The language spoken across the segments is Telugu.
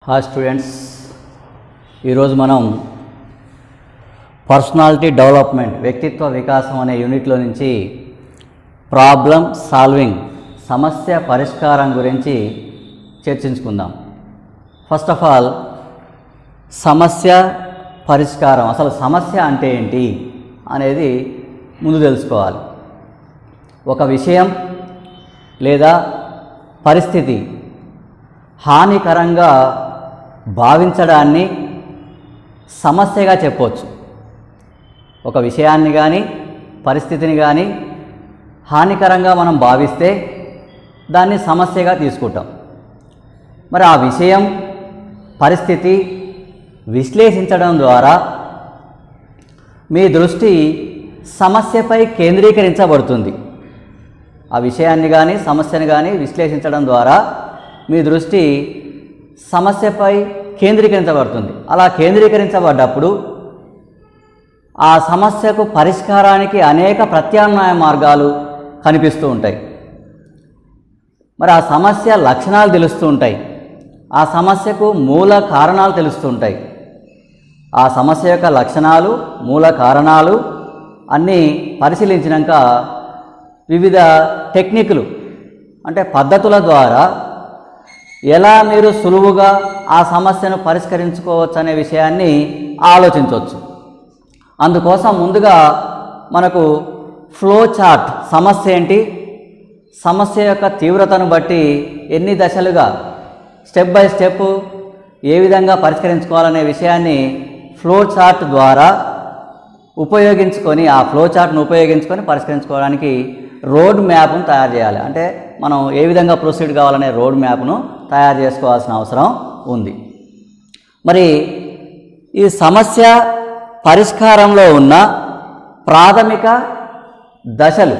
హాయ్ స్టూడెంట్స్ ఈరోజు మనం పర్సనాలిటీ డెవలప్మెంట్ వ్యక్తిత్వ వికాసం అనే యూనిట్లో నుంచి ప్రాబ్లం సాల్వింగ్ సమస్య పరిష్కారం గురించి చర్చించుకుందాం ఫస్ట్ ఆఫ్ ఆల్ సమస్య పరిష్కారం అసలు సమస్య అంటే ఏంటి అనేది ముందు తెలుసుకోవాలి ఒక విషయం లేదా పరిస్థితి హానికరంగా భావించడాన్ని సమస్యగా చెప్పవచ్చు ఒక విషయాన్ని కానీ పరిస్థితిని కానీ హానికరంగా మనం భావిస్తే దాన్ని సమస్యగా తీసుకుంటాం మరి ఆ విషయం పరిస్థితి విశ్లేషించడం ద్వారా మీ దృష్టి సమస్యపై కేంద్రీకరించబడుతుంది ఆ విషయాన్ని కానీ సమస్యను కానీ విశ్లేషించడం ద్వారా మీ దృష్టి సమస్యపై కేంద్రీకరించబడుతుంది అలా కేంద్రీకరించబడ్డప్పుడు ఆ సమస్యకు పరిష్కారానికి అనేక ప్రత్యామ్నాయ మార్గాలు కనిపిస్తూ ఉంటాయి మరి ఆ సమస్య లక్షణాలు తెలుస్తూ ఉంటాయి ఆ సమస్యకు మూల కారణాలు తెలుస్తూ ఉంటాయి ఆ సమస్య యొక్క లక్షణాలు మూల కారణాలు అన్నీ పరిశీలించినాక వివిధ టెక్నిక్లు అంటే పద్ధతుల ద్వారా ఎలా మీరు సులువుగా ఆ సమస్యను పరిష్కరించుకోవచ్చు అనే విషయాన్ని ఆలోచించవచ్చు అందుకోసం ముందుగా మనకు ఫ్లో చార్ట్ సమస్య ఏంటి సమస్య యొక్క తీవ్రతను బట్టి ఎన్ని దశలుగా స్టెప్ బై స్టెప్ ఏ విధంగా పరిష్కరించుకోవాలనే విషయాన్ని ఫ్లో చార్ట్ ద్వారా ఉపయోగించుకొని ఆ ఫ్లో చార్ట్ను ఉపయోగించుకొని పరిష్కరించుకోవడానికి రోడ్ మ్యాప్ను తయారు చేయాలి అంటే మనం ఏ విధంగా ప్రొసీడ్ కావాలనే రోడ్ మ్యాప్ను తయారు చేసుకోవాల్సిన అవసరం ఉంది మరి ఈ సమస్య పరిష్కారంలో ఉన్న ప్రాథమిక దశలు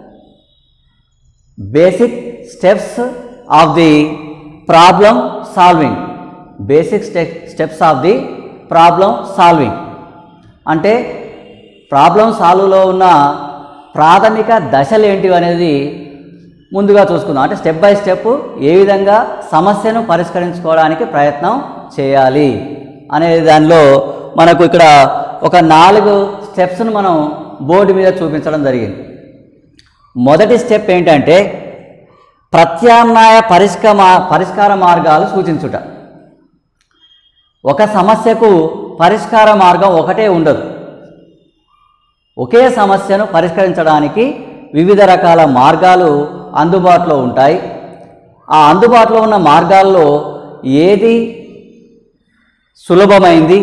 basic steps of the problem solving basic step steps of the problem solving అంటే ప్రాబ్లం సాల్వ్లో ఉన్న ప్రాథమిక దశలు ఏంటివి అనేది ముందుగా చూసుకుందాం అంటే స్టెప్ బై స్టెప్ ఏ విధంగా సమస్యను పరిష్కరించుకోవడానికి ప్రయత్నం చేయాలి అనే దానిలో మనకు ఇక్కడ ఒక నాలుగు స్టెప్స్ను మనం బోర్డు మీద చూపించడం జరిగింది మొదటి స్టెప్ ఏంటంటే ప్రత్యామ్నాయ పరిష్క పరిష్కార మార్గాలు సూచించుట ఒక సమస్యకు పరిష్కార మార్గం ఒకటే ఉండదు ఒకే సమస్యను పరిష్కరించడానికి వివిధ రకాల మార్గాలు అందుబాటులో ఉంటాయి ఆ అందుబాటులో ఉన్న మార్గాల్లో ఏది సులభమైంది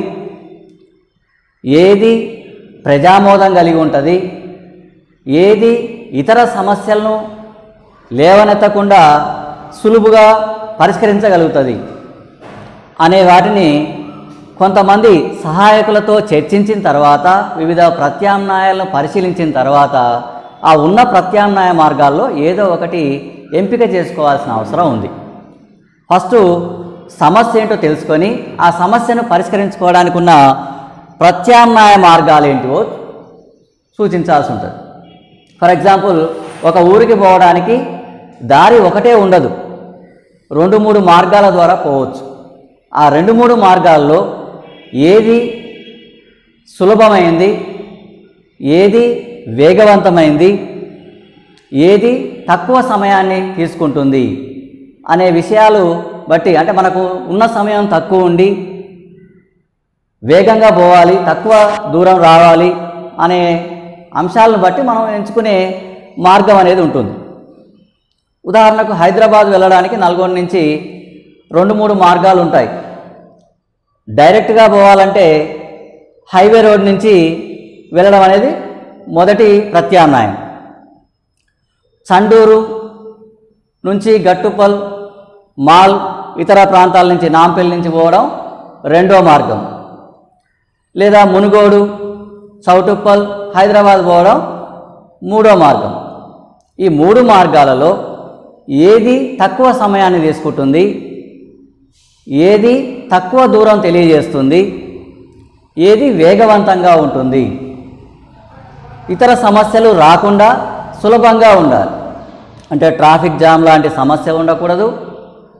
ఏది ప్రజామోదం కలిగి ఉంటుంది ఏది ఇతర సమస్యలను లేవనెత్తకుండా సులువుగా పరిష్కరించగలుగుతుంది అనే వాటిని కొంతమంది సహాయకులతో చర్చించిన తర్వాత వివిధ ప్రత్యామ్నాయాలను పరిశీలించిన తర్వాత ఆ ఉన్న ప్రత్యామ్నాయ మార్గాల్లో ఏదో ఒకటి ఎంపిక చేసుకోవాల్సిన అవసరం ఉంది ఫస్ట్ సమస్య ఏంటో తెలుసుకొని ఆ సమస్యను పరిష్కరించుకోవడానికి ఉన్న ప్రత్యామ్నాయ మార్గాలు ఏంటివో సూచించాల్సి ఉంటుంది ఫర్ ఎగ్జాంపుల్ ఒక ఊరికి పోవడానికి దారి ఒకటే ఉండదు రెండు మూడు మార్గాల ద్వారా పోవచ్చు ఆ రెండు మూడు మార్గాల్లో ఏది సులభమైంది ఏది వేగవంతమైంది ఏది తక్కువ సమయాన్ని తీసుకుంటుంది అనే విషయాలు బట్టి అంటే మనకు ఉన్న సమయం తక్కువ ఉండి వేగంగా పోవాలి తక్కువ దూరం రావాలి అనే అంశాలను బట్టి మనం ఎంచుకునే మార్గం అనేది ఉంటుంది ఉదాహరణకు హైదరాబాద్ వెళ్ళడానికి నల్గొండ నుంచి రెండు మూడు మార్గాలు ఉంటాయి డైరెక్ట్గా పోవాలంటే హైవే రోడ్ నుంచి వెళ్ళడం అనేది మొదటి ప్రత్యామ్నాయం చండూరు నుంచి గట్టుపల్ మాల్ ఇతర ప్రాంతాల నుంచి నాంపల్లి నుంచి పోవడం రెండో మార్గం లేదా మునుగోడు చౌటుప్పల్ హైదరాబాద్ పోవడం మూడో మార్గం ఈ మూడు మార్గాలలో ఏది తక్కువ సమయాన్ని తీసుకుంటుంది ఏది తక్కువ దూరం తెలియజేస్తుంది ఏది వేగవంతంగా ఉంటుంది ఇతర సమస్యలు రాకుండా సులభంగా ఉండాలి అంటే ట్రాఫిక్ జామ్ లాంటి సమస్య ఉండకూడదు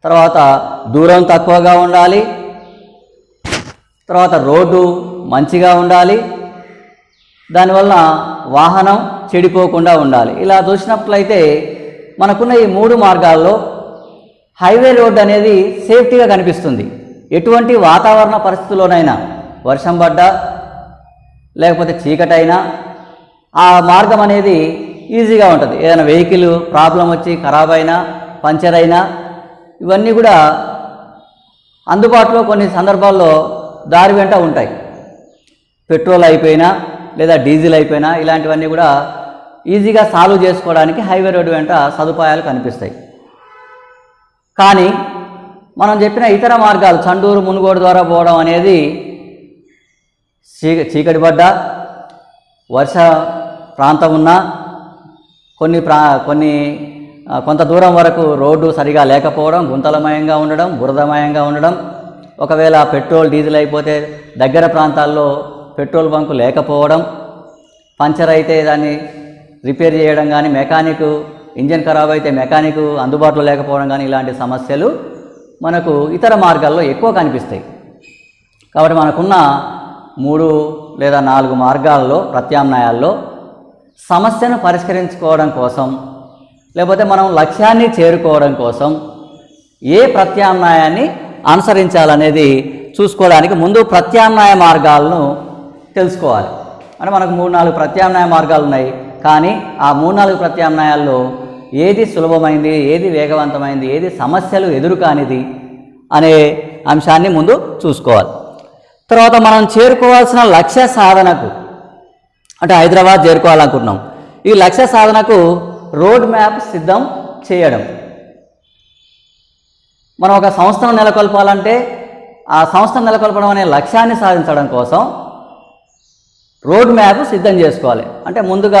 తర్వాత దూరం తక్కువగా ఉండాలి తర్వాత రోడ్డు మంచిగా ఉండాలి దానివల్ల వాహనం చెడిపోకుండా ఉండాలి ఇలా చూసినట్లయితే మనకున్న ఈ మూడు మార్గాల్లో హైవే రోడ్ అనేది సేఫ్టీగా కనిపిస్తుంది ఎటువంటి వాతావరణ పరిస్థితుల్లోనైనా వర్షం పడ్డా లేకపోతే చీకటైనా ఆ మార్గం అనేది ఈజీగా ఉంటుంది ఏదైనా వెహికల్ ప్రాబ్లం వచ్చి ఖరాబ్ అయినా పంచర్ అయినా ఇవన్నీ కూడా అందుబాటులో కొన్ని సందర్భాల్లో దారి వెంట ఉంటాయి పెట్రోల్ అయిపోయినా లేదా డీజిల్ అయిపోయినా ఇలాంటివన్నీ కూడా ఈజీగా సాల్వ్ చేసుకోవడానికి హైవే రోడ్డు వెంట సదుపాయాలు కనిపిస్తాయి కానీ మనం చెప్పిన ఇతర మార్గాలు చండూరు మునుగోడు ద్వారా పోవడం అనేది చీక చీకటి పడ్డా వర్ష ప్రాంతం ఉన్నా కొన్ని ప్రా కొన్ని ఆ, కొంత దూరం వరకు రోడ్డు సరిగా లేకపోవడం గుంతలమయంగా ఉండడం బురదమయంగా ఉండడం ఒకవేళ పెట్రోల్ డీజిల్ అయిపోతే దగ్గర ప్రాంతాల్లో పెట్రోల్ బంకు లేకపోవడం పంచర్ అయితే దాన్ని రిపేర్ చేయడం కానీ మెకానిక్ ఇంజన్ ఖరాబ్ అయితే మెకానిక్ అందుబాటులో లేకపోవడం కానీ ఇలాంటి సమస్యలు మనకు ఇతర మార్గాల్లో ఎక్కువ కనిపిస్తాయి కాబట్టి మనకున్న మూడు లేదా నాలుగు మార్గాల్లో ప్రత్యామ్నాయాల్లో సమస్యను పరిష్కరించుకోవడం కోసం లేకపోతే మనం లక్ష్యాన్ని చేరుకోవడం కోసం ఏ ప్రత్యామ్నాయాన్ని అనుసరించాలనేది చూసుకోవడానికి ముందు ప్రత్యామ్నాయ మార్గాలను తెలుసుకోవాలి అంటే మనకు మూడు నాలుగు ప్రత్యామ్నాయ మార్గాలు ఉన్నాయి కానీ ఆ మూడు నాలుగు ప్రత్యామ్నాయాల్లో ఏది సులభమైంది ఏది వేగవంతమైంది ఏది సమస్యలు ఎదురు కానిది అనే అంశాన్ని ముందు చూసుకోవాలి తర్వాత మనం చేరుకోవాల్సిన లక్ష్య సాధనకు అంటే హైదరాబాద్ చేరుకోవాలనుకుంటున్నాం ఈ లక్ష్య సాధనకు రోడ్ మ్యాప్ సిద్ధం చేయడం మనం ఒక సంస్థను నెలకొల్పాలంటే ఆ సంస్థను నెలకొల్పడం అనే లక్ష్యాన్ని సాధించడం కోసం రోడ్ మ్యాప్ సిద్ధం చేసుకోవాలి అంటే ముందుగా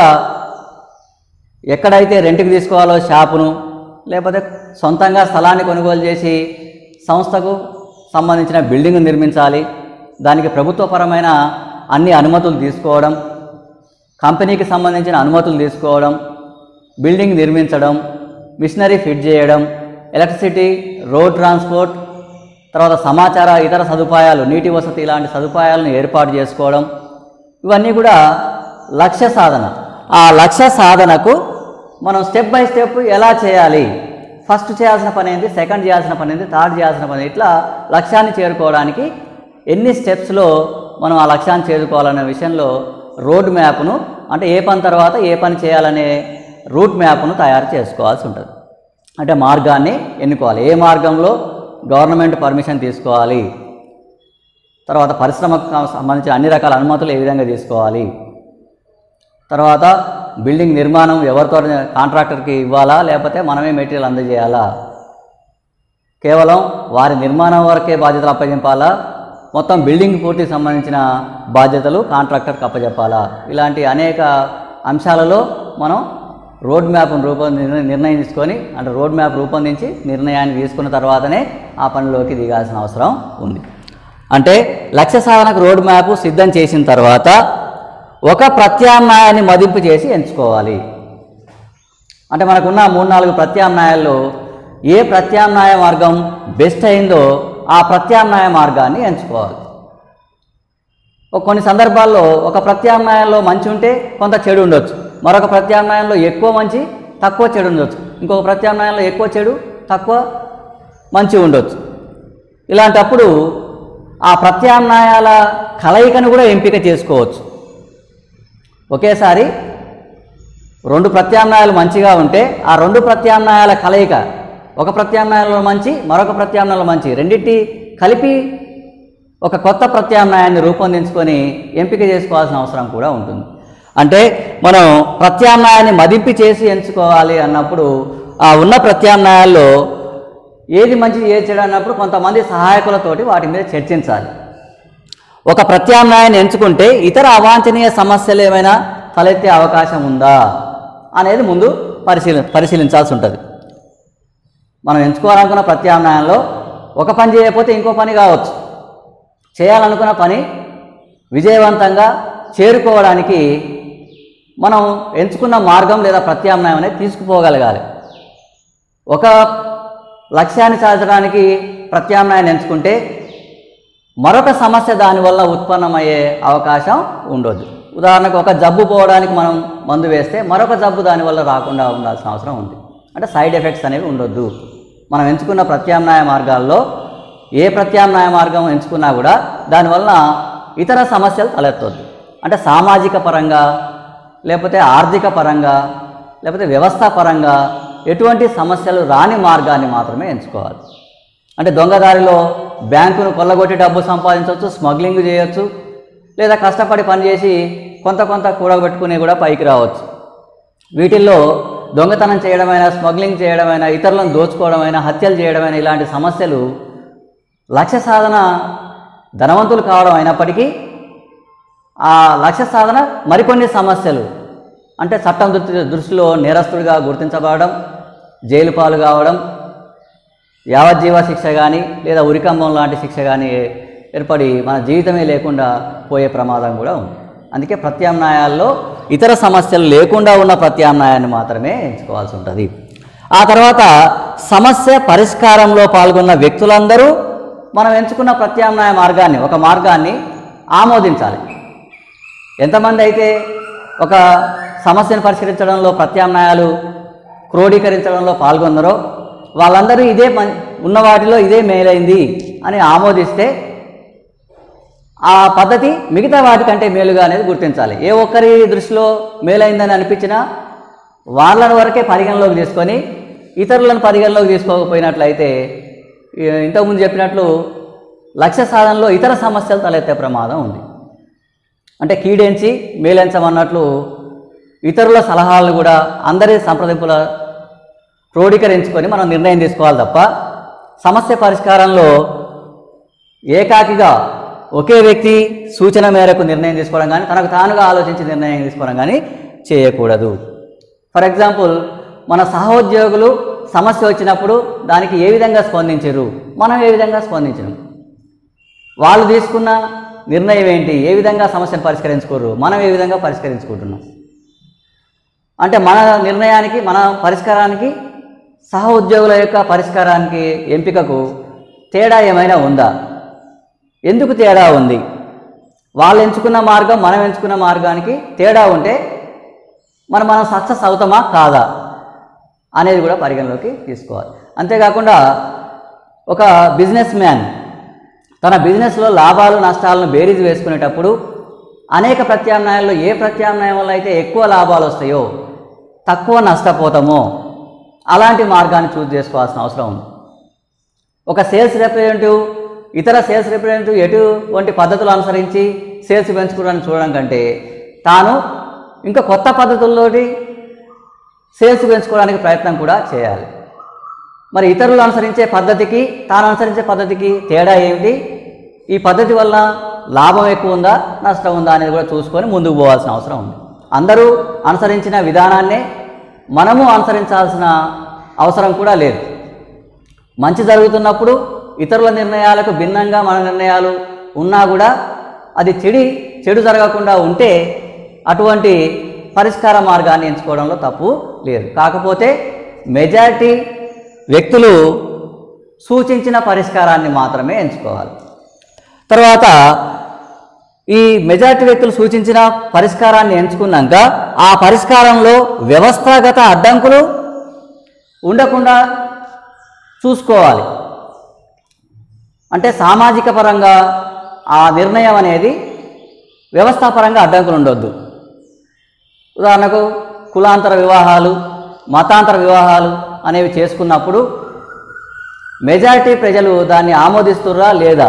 ఎక్కడైతే రెంట్కి తీసుకోవాలో షాపును లేకపోతే సొంతంగా స్థలాన్ని కొనుగోలు చేసి సంస్థకు సంబంధించిన బిల్డింగ్ నిర్మించాలి దానికి ప్రభుత్వపరమైన అన్ని అనుమతులు తీసుకోవడం కంపెనీకి సంబంధించిన అనుమతులు తీసుకోవడం బిల్డింగ్ నిర్మించడం మిషనరీ ఫిట్ చేయడం ఎలక్ట్రిసిటీ రోడ్ ట్రాన్స్పోర్ట్ తర్వాత సమాచార ఇతర సదుపాయాలు నీటి వసతి ఇలాంటి సదుపాయాలను ఏర్పాటు చేసుకోవడం ఇవన్నీ కూడా లక్ష్య సాధన ఆ లక్ష్య సాధనకు మనం స్టెప్ బై స్టెప్ ఎలా చేయాలి ఫస్ట్ చేయాల్సిన పని ఏంటి సెకండ్ చేయాల్సిన పని ఏంటి థర్డ్ చేయాల్సిన పని ఏంటి? ఇట్లా లక్ష్యాన్ని చేరుకోవడానికి ఎన్ని స్టెప్స్లో మనం ఆ లక్ష్యాన్ని చేరుకోవాలనే విషయంలో రోడ్ మ్యాప్ను అంటే ఏ పని తర్వాత ఏ పని చేయాలనే రూట్ మ్యాప్ను తయారు చేసుకోవాల్సి ఉంటుంది అంటే మార్గాన్ని ఎన్నుకోవాలి ఏ మార్గంలో గవర్నమెంట్ పర్మిషన్ తీసుకోవాలి తర్వాత పరిశ్రమకు సంబంధించిన అన్ని రకాల అనుమతులు ఏ విధంగా తీసుకోవాలి తర్వాత బిల్డింగ్ నిర్మాణం ఎవరితో కాంట్రాక్టర్కి ఇవ్వాలా లేకపోతే మనమే మెటీరియల్ అందజేయాలా కేవలం వారి నిర్మాణం వరకే బాధ్యతలు అప్పగింపాలా మొత్తం బిల్డింగ్ పూర్తికి సంబంధించిన బాధ్యతలు కాంట్రాక్టర్కి అప్పచెప్పాలా ఇలాంటి అనేక అంశాలలో మనం రోడ్ మ్యాప్ను రూపొంది నిర్ణయించుకొని అంటే రోడ్ మ్యాప్ రూపొందించి నిర్ణయాన్ని తీసుకున్న తర్వాతనే ఆ పనిలోకి దిగాల్సిన అవసరం ఉంది అంటే లక్ష్య సాధనకు రోడ్ మ్యాప్ సిద్ధం చేసిన తర్వాత ఒక ప్రత్యామ్నాయాన్ని మదింపు చేసి ఎంచుకోవాలి అంటే మనకున్న మూడు నాలుగు ప్రత్యామ్నాయాల్లో ఏ ప్రత్యామ్నాయ మార్గం బెస్ట్ అయిందో ఆ ప్రత్యామ్నాయ మార్గాన్ని ఎంచుకోవాలి ఒక కొన్ని సందర్భాల్లో ఒక ప్రత్యామ్నాయంలో మంచి ఉంటే కొంత చెడు ఉండొచ్చు మరొక ప్రత్యామ్నాయంలో ఎక్కువ మంచి తక్కువ చెడు ఉండొచ్చు ఇంకొక ప్రత్యామ్నాయంలో ఎక్కువ చెడు తక్కువ మంచి ఉండొచ్చు ఇలాంటప్పుడు ఆ ప్రత్యామ్నాయాల కలయికను కూడా ఎంపిక చేసుకోవచ్చు ఒకేసారి రెండు ప్రత్యామ్నాయాలు మంచిగా ఉంటే ఆ రెండు ప్రత్యామ్నాయాల కలయిక ఒక ప్రత్యామ్నాయంలో మంచి మరొక ప్రత్యామ్నాయంలో మంచి రెండింటి కలిపి ఒక కొత్త ప్రత్యామ్నాయాన్ని రూపొందించుకొని ఎంపిక చేసుకోవాల్సిన అవసరం కూడా ఉంటుంది అంటే మనం ప్రత్యామ్నాయాన్ని మదింపు చేసి ఎంచుకోవాలి అన్నప్పుడు ఆ ఉన్న ప్రత్యామ్నాయాల్లో ఏది మంచిది ఏది చెడు అన్నప్పుడు కొంతమంది సహాయకులతోటి వాటి మీద చర్చించాలి ఒక ప్రత్యామ్నాయాన్ని ఎంచుకుంటే ఇతర అవాంఛనీయ సమస్యలు ఏమైనా తలెత్తే అవకాశం ఉందా అనేది ముందు పరిశీలి పరిశీలించాల్సి ఉంటుంది మనం ఎంచుకోవాలనుకున్న ప్రత్యామ్నాయంలో ఒక పని చేయకపోతే ఇంకో పని కావచ్చు చేయాలనుకున్న పని విజయవంతంగా చేరుకోవడానికి మనం ఎంచుకున్న మార్గం లేదా ప్రత్యామ్నాయం అనేది తీసుకుపోగలగాలి ఒక లక్ష్యాన్ని సాధించడానికి ప్రత్యామ్నాయాన్ని ఎంచుకుంటే మరొక సమస్య దానివల్ల ఉత్పన్నమయ్యే అవకాశం ఉండొద్దు ఉదాహరణకు ఒక జబ్బు పోవడానికి మనం మందు వేస్తే మరొక జబ్బు దానివల్ల రాకుండా ఉండాల్సిన అవసరం ఉంది అంటే సైడ్ ఎఫెక్ట్స్ అనేవి ఉండొద్దు మనం ఎంచుకున్న ప్రత్యామ్నాయ మార్గాల్లో ఏ ప్రత్యామ్నాయ మార్గం ఎంచుకున్నా కూడా దానివల్ల ఇతర సమస్యలు తలెత్తొద్దు అంటే సామాజిక పరంగా లేకపోతే ఆర్థిక పరంగా లేకపోతే వ్యవస్థ పరంగా ఎటువంటి సమస్యలు రాని మార్గాన్ని మాత్రమే ఎంచుకోవాలి అంటే దొంగదారిలో బ్యాంకును కొల్లగొట్టి డబ్బు సంపాదించవచ్చు స్మగ్లింగ్ చేయొచ్చు లేదా కష్టపడి పనిచేసి కొంత కొంత కూడబెట్టుకుని కూడా పైకి రావచ్చు వీటిల్లో దొంగతనం చేయడమైనా స్మగ్లింగ్ చేయడమైనా ఇతరులను దోచుకోవడమైనా హత్యలు చేయడమైనా ఇలాంటి సమస్యలు లక్ష్య సాధన ధనవంతులు కావడం అయినప్పటికీ ఆ లక్ష్య సాధన మరికొన్ని సమస్యలు అంటే చట్టం దృష్టి దృష్టిలో నేరస్తుడిగా గుర్తించబడడం జైలు పాలు కావడం యావజ్జీవ శిక్ష కానీ లేదా ఉరికంబం లాంటి శిక్ష కానీ ఏర్పడి మన జీవితమే లేకుండా పోయే ప్రమాదం కూడా ఉంది అందుకే ప్రత్యామ్నాయాల్లో ఇతర సమస్యలు లేకుండా ఉన్న ప్రత్యామ్నాయాన్ని మాత్రమే ఎంచుకోవాల్సి ఉంటుంది ఆ తర్వాత సమస్య పరిష్కారంలో పాల్గొన్న వ్యక్తులందరూ మనం ఎంచుకున్న ప్రత్యామ్నాయ మార్గాన్ని ఒక మార్గాన్ని ఆమోదించాలి ఎంతమంది అయితే ఒక సమస్యను పరిష్కరించడంలో ప్రత్యామ్నాయాలు క్రోడీకరించడంలో పాల్గొన్నారో వాళ్ళందరూ ఇదే పని ఉన్న వాటిలో ఇదే మేలైంది అని ఆమోదిస్తే ఆ పద్ధతి మిగతా వాటికంటే మేలుగా అనేది గుర్తించాలి ఏ ఒక్కరి దృష్టిలో మేలైందని అనిపించినా వాళ్ళని వరకే పరిగణలోకి తీసుకొని ఇతరులను పరిగణలోకి తీసుకోకపోయినట్లయితే ఈ ఇంతకుముందు చెప్పినట్లు లక్ష్య సాధనలో ఇతర సమస్యలు తలెత్తే ప్రమాదం ఉంది అంటే కీడెంచి మేలెంచమన్నట్లు ఇతరుల సలహాలను కూడా అందరి సంప్రదింపుల క్రోడీకరించుకొని మనం నిర్ణయం తీసుకోవాలి తప్ప సమస్య పరిష్కారంలో ఏకాకిగా ఒకే వ్యక్తి సూచన మేరకు నిర్ణయం తీసుకోవడం కానీ తనకు తానుగా ఆలోచించి నిర్ణయం తీసుకోవడం కానీ చేయకూడదు ఫర్ ఎగ్జాంపుల్ మన సహోద్యోగులు సమస్య వచ్చినప్పుడు దానికి ఏ విధంగా స్పందించరు మనం ఏ విధంగా స్పందించరు వాళ్ళు తీసుకున్న నిర్ణయం ఏంటి ఏ విధంగా సమస్యను పరిష్కరించుకోరు మనం ఏ విధంగా పరిష్కరించుకుంటున్నాం అంటే మన నిర్ణయానికి మన పరిష్కారానికి సహ ఉద్యోగుల యొక్క పరిష్కారానికి ఎంపికకు తేడా ఏమైనా ఉందా ఎందుకు తేడా ఉంది వాళ్ళు ఎంచుకున్న మార్గం మనం ఎంచుకున్న మార్గానికి తేడా ఉంటే మనం మనం సక్సెస్ అవుతామా కాదా అనేది కూడా పరిగణలోకి తీసుకోవాలి అంతేకాకుండా ఒక బిజినెస్ మ్యాన్ తన బిజినెస్లో లాభాలు నష్టాలను బేరీజ్ వేసుకునేటప్పుడు అనేక ప్రత్యామ్నాయాల్లో ఏ ప్రత్యామ్నాయం వల్ల అయితే ఎక్కువ లాభాలు వస్తాయో తక్కువ నష్టపోతామో అలాంటి మార్గాన్ని చూస్ చేసుకోవాల్సిన అవసరం ఉంది ఒక సేల్స్ రిప్రజెంటేటివ్ ఇతర సేల్స్ రిప్రజెంటేటివ్ ఎటువంటి పద్ధతులు అనుసరించి సేల్స్ పెంచుకోవడానికి చూడడం కంటే తాను ఇంకా కొత్త పద్ధతుల్లోటి సేల్స్ పెంచుకోవడానికి ప్రయత్నం కూడా చేయాలి మరి ఇతరులు అనుసరించే పద్ధతికి తాను అనుసరించే పద్ధతికి తేడా ఏమిటి ఈ పద్ధతి వల్ల లాభం ఎక్కువ ఉందా నష్టం ఉందా అనేది కూడా చూసుకొని ముందుకు పోవాల్సిన అవసరం ఉంది అందరూ అనుసరించిన విధానాన్నే మనము అనుసరించాల్సిన అవసరం కూడా లేదు మంచి జరుగుతున్నప్పుడు ఇతరుల నిర్ణయాలకు భిన్నంగా మన నిర్ణయాలు ఉన్నా కూడా అది చెడి చెడు జరగకుండా ఉంటే అటువంటి పరిష్కార మార్గాన్ని ఎంచుకోవడంలో తప్పు లేదు కాకపోతే మెజారిటీ వ్యక్తులు సూచించిన పరిష్కారాన్ని మాత్రమే ఎంచుకోవాలి తర్వాత ఈ మెజారిటీ వ్యక్తులు సూచించిన పరిష్కారాన్ని ఎంచుకున్నాక ఆ పరిష్కారంలో వ్యవస్థాగత అడ్డంకులు ఉండకుండా చూసుకోవాలి అంటే సామాజిక పరంగా ఆ నిర్ణయం అనేది వ్యవస్థాపరంగా అడ్డంకులు ఉండొద్దు ఉదాహరణకు కులాంతర వివాహాలు మతాంతర వివాహాలు అనేవి చేసుకున్నప్పుడు మెజారిటీ ప్రజలు దాన్ని ఆమోదిస్తుర్రా లేదా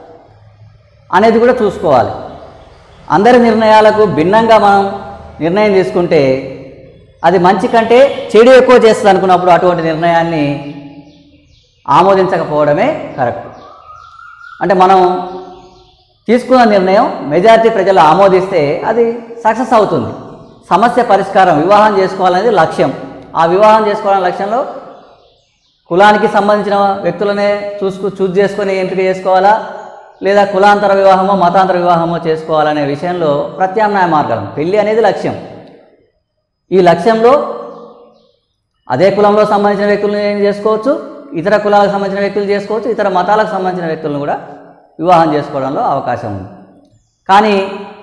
అనేది కూడా చూసుకోవాలి అందరి నిర్ణయాలకు భిన్నంగా మనం నిర్ణయం తీసుకుంటే అది మంచి కంటే చెడు ఎక్కువ చేస్తుంది అనుకున్నప్పుడు అటువంటి నిర్ణయాన్ని ఆమోదించకపోవడమే కరెక్ట్ అంటే మనం తీసుకున్న నిర్ణయం మెజారిటీ ప్రజలు ఆమోదిస్తే అది సక్సెస్ అవుతుంది సమస్య పరిష్కారం వివాహం చేసుకోవాలనేది లక్ష్యం ఆ వివాహం చేసుకోవాలనే లక్ష్యంలో కులానికి సంబంధించిన వ్యక్తులనే చూసుకు చూజ్ చేసుకొని ఎంపిక చేసుకోవాలా లేదా కులాంతర వివాహమో మతాంతర వివాహమో చేసుకోవాలనే విషయంలో ప్రత్యామ్నాయ మార్గం పెళ్ళి అనేది లక్ష్యం ఈ లక్ష్యంలో అదే కులంలో సంబంధించిన వ్యక్తులను ఏం చేసుకోవచ్చు ఇతర కులాలకు సంబంధించిన వ్యక్తులు చేసుకోవచ్చు ఇతర మతాలకు సంబంధించిన వ్యక్తులను కూడా వివాహం చేసుకోవడంలో అవకాశం ఉంది కానీ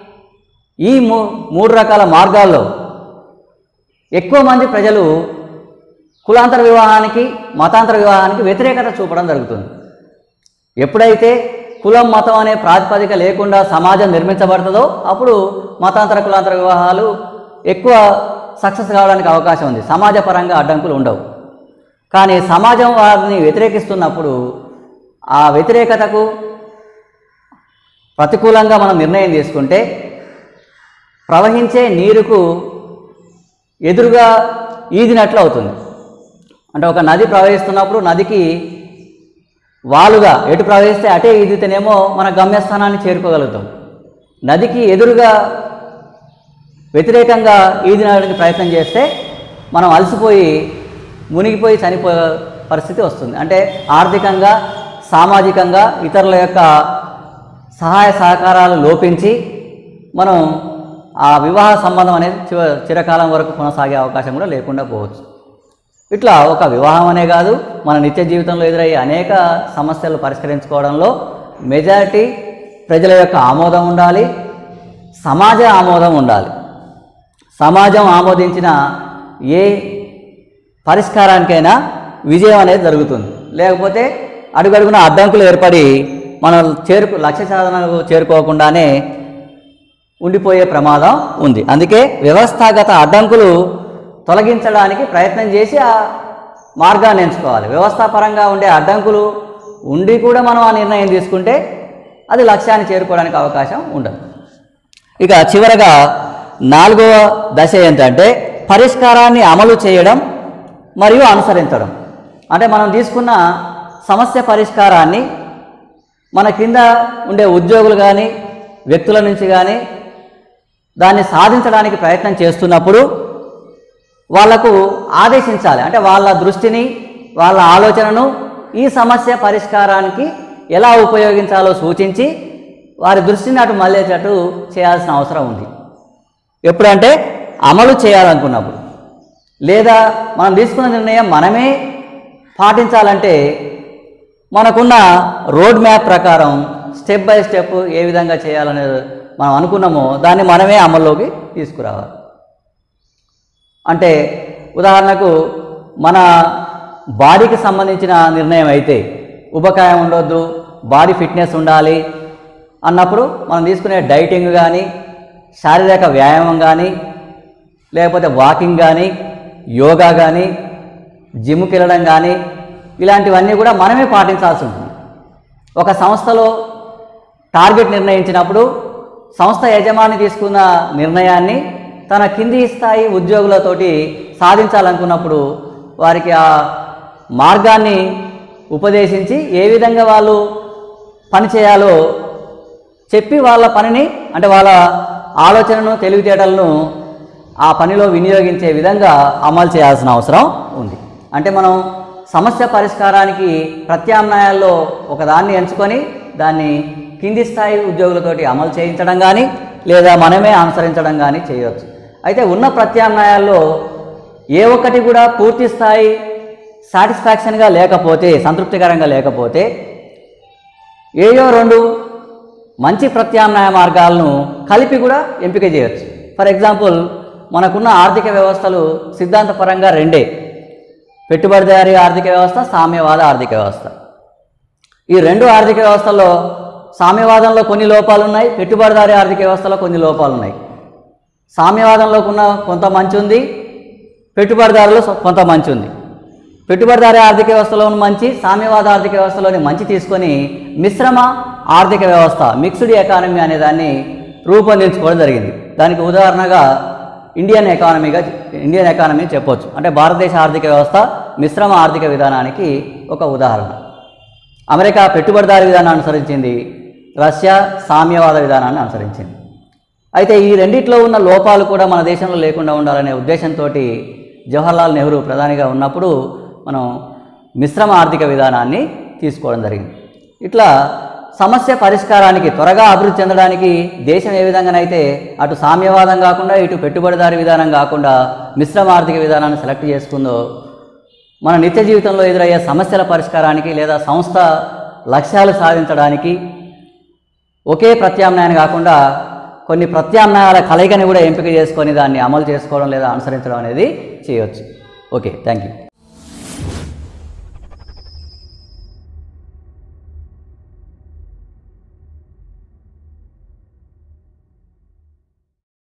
ఈ మూ మూడు రకాల మార్గాల్లో ఎక్కువ మంది ప్రజలు కులాంతర వివాహానికి మతాంతర వివాహానికి వ్యతిరేకత చూపడం జరుగుతుంది ఎప్పుడైతే కులం మతం అనే ప్రాతిపదిక లేకుండా సమాజం నిర్మించబడుతుందో అప్పుడు మతాంతర కులాంతర వివాహాలు ఎక్కువ సక్సెస్ కావడానికి అవకాశం ఉంది సమాజపరంగా అడ్డంకులు ఉండవు కానీ సమాజం వారిని వ్యతిరేకిస్తున్నప్పుడు ఆ వ్యతిరేకతకు ప్రతికూలంగా మనం నిర్ణయం తీసుకుంటే ప్రవహించే నీరుకు ఎదురుగా ఈదినట్లు అవుతుంది అంటే ఒక నది ప్రవహిస్తున్నప్పుడు నదికి వాలుగా ఎటు ప్రవహిస్తే అటే ఈదితేనేమో మన గమ్యస్థానాన్ని చేరుకోగలుగుతాం నదికి ఎదురుగా వ్యతిరేకంగా ఈదినడానికి ప్రయత్నం చేస్తే మనం అలసిపోయి మునిగిపోయి చనిపోయే పరిస్థితి వస్తుంది అంటే ఆర్థికంగా సామాజికంగా ఇతరుల యొక్క సహాయ సహకారాలు లోపించి మనం ఆ వివాహ సంబంధం అనేది చివ చిరకాలం వరకు కొనసాగే అవకాశం కూడా లేకుండా పోవచ్చు ఇట్లా ఒక వివాహం అనే కాదు మన నిత్య జీవితంలో ఎదురయ్యే అనేక సమస్యలు పరిష్కరించుకోవడంలో మెజారిటీ ప్రజల యొక్క ఆమోదం ఉండాలి సమాజ ఆమోదం ఉండాలి సమాజం ఆమోదించిన ఏ పరిష్కారానికైనా విజయం అనేది జరుగుతుంది లేకపోతే అడుగడుగున అడ్డంకులు ఏర్పడి మనం చేరుకు లక్ష్య సాధనకు చేరుకోకుండానే ఉండిపోయే ప్రమాదం ఉంది అందుకే వ్యవస్థాగత అడ్డంకులు తొలగించడానికి ప్రయత్నం చేసి ఆ మార్గాన్ని ఎంచుకోవాలి వ్యవస్థాపరంగా ఉండే అడ్డంకులు ఉండి కూడా మనం ఆ నిర్ణయం తీసుకుంటే అది లక్ష్యాన్ని చేరుకోవడానికి అవకాశం ఉండదు ఇక చివరగా నాలుగవ దశ ఏంటంటే పరిష్కారాన్ని అమలు చేయడం మరియు అనుసరించడం అంటే మనం తీసుకున్న సమస్య పరిష్కారాన్ని మన కింద ఉండే ఉద్యోగులు కానీ వ్యక్తుల నుంచి కానీ దాన్ని సాధించడానికి ప్రయత్నం చేస్తున్నప్పుడు వాళ్లకు ఆదేశించాలి అంటే వాళ్ళ దృష్టిని వాళ్ళ ఆలోచనను ఈ సమస్య పరిష్కారానికి ఎలా ఉపయోగించాలో సూచించి వారి దృష్టిని అటు మళ్ళేటట్టు చేయాల్సిన అవసరం ఉంది ఎప్పుడంటే అమలు చేయాలనుకున్నప్పుడు లేదా మనం తీసుకున్న నిర్ణయం మనమే పాటించాలంటే మనకున్న రోడ్ మ్యాప్ ప్రకారం స్టెప్ బై స్టెప్ ఏ విధంగా చేయాలనేది మనం అనుకున్నామో దాన్ని మనమే అమల్లోకి తీసుకురావాలి అంటే ఉదాహరణకు మన బాడీకి సంబంధించిన నిర్ణయం అయితే ఉపకాయం ఉండొద్దు బాడీ ఫిట్నెస్ ఉండాలి అన్నప్పుడు మనం తీసుకునే డైటింగ్ కానీ శారీరక వ్యాయామం కానీ లేకపోతే వాకింగ్ కానీ యోగా కానీ జిమ్కి వెళ్ళడం కానీ ఇలాంటివన్నీ కూడా మనమే పాటించాల్సి ఉంటుంది ఒక సంస్థలో టార్గెట్ నిర్ణయించినప్పుడు సంస్థ యజమాని తీసుకున్న నిర్ణయాన్ని తన కింది స్థాయి ఉద్యోగులతోటి సాధించాలనుకున్నప్పుడు వారికి ఆ మార్గాన్ని ఉపదేశించి ఏ విధంగా వాళ్ళు పని చేయాలో చెప్పి వాళ్ళ పనిని అంటే వాళ్ళ ఆలోచనను తెలివితేటలను ఆ పనిలో వినియోగించే విధంగా అమలు చేయాల్సిన అవసరం ఉంది అంటే మనం సమస్య పరిష్కారానికి ప్రత్యామ్నాయాల్లో ఒకదాన్ని ఎంచుకొని దాన్ని కింది స్థాయి ఉద్యోగులతోటి అమలు చేయించడం కానీ లేదా మనమే అనుసరించడం కానీ చేయవచ్చు అయితే ఉన్న ప్రత్యామ్నాయాల్లో ఏ ఒక్కటి కూడా పూర్తి స్థాయి సాటిస్ఫాక్షన్గా లేకపోతే సంతృప్తికరంగా లేకపోతే ఏయో రెండు మంచి ప్రత్యామ్నాయ మార్గాలను కలిపి కూడా ఎంపిక చేయొచ్చు ఫర్ ఎగ్జాంపుల్ మనకున్న ఆర్థిక వ్యవస్థలు సిద్ధాంతపరంగా రెండే పెట్టుబడిదారీ ఆర్థిక వ్యవస్థ సామ్యవాద ఆర్థిక వ్యవస్థ ఈ రెండు ఆర్థిక వ్యవస్థల్లో సామ్యవాదంలో కొన్ని లోపాలు ఉన్నాయి పెట్టుబడిదారీ ఆర్థిక వ్యవస్థలో కొన్ని లోపాలు ఉన్నాయి సామ్యవాదంలో ఉన్న కొంత మంచి ఉంది పెట్టుబడిదారులు సొ- కొంత మంచి ఉంది పెట్టుబడిదారీ ఆర్థిక వ్యవస్థలోని మంచి సామ్యవాద ఆర్థిక వ్యవస్థలోని మంచి తీసుకొని మిశ్రమ ఆర్థిక వ్యవస్థ మిక్స్డ్ ఎకానమీ అనే దాన్ని రూపొందించుకోవడం జరిగింది దానికి ఉదాహరణగా ఇండియన్ ఎకానమీగా ఇండియన్ ఎకానమీ చెప్పొచ్చు అంటే భారతదేశ ఆర్థిక వ్యవస్థ మిశ్రమ ఆర్థిక విధానానికి ఒక ఉదాహరణ అమెరికా పెట్టుబడిదారీ విధానాన్ని అనుసరించింది రష్యా సామ్యవాద విధానాన్ని అనుసరించింది అయితే ఈ రెండిట్లో ఉన్న లోపాలు కూడా మన దేశంలో లేకుండా ఉండాలనే ఉద్దేశంతో జవహర్లాల్ నెహ్రూ ప్రధానిగా ఉన్నప్పుడు మనం మిశ్రమ ఆర్థిక విధానాన్ని తీసుకోవడం జరిగింది ఇట్లా సమస్య పరిష్కారానికి త్వరగా అభివృద్ధి చెందడానికి దేశం ఏ విధంగానైతే అటు సామ్యవాదం కాకుండా ఇటు పెట్టుబడిదారీ విధానం కాకుండా మిశ్రమ ఆర్థిక విధానాన్ని సెలెక్ట్ చేసుకుందో మన నిత్య జీవితంలో ఎదురయ్యే సమస్యల పరిష్కారానికి లేదా సంస్థ లక్ష్యాలు సాధించడానికి ఒకే ప్రత్యామ్నాయాన్ని కాకుండా కొన్ని ప్రత్యామ్నాయాల కలయికని కూడా ఎంపిక చేసుకొని దాన్ని అమలు చేసుకోవడం లేదా అనుసరించడం అనేది చేయవచ్చు ఓకే థ్యాంక్ యూ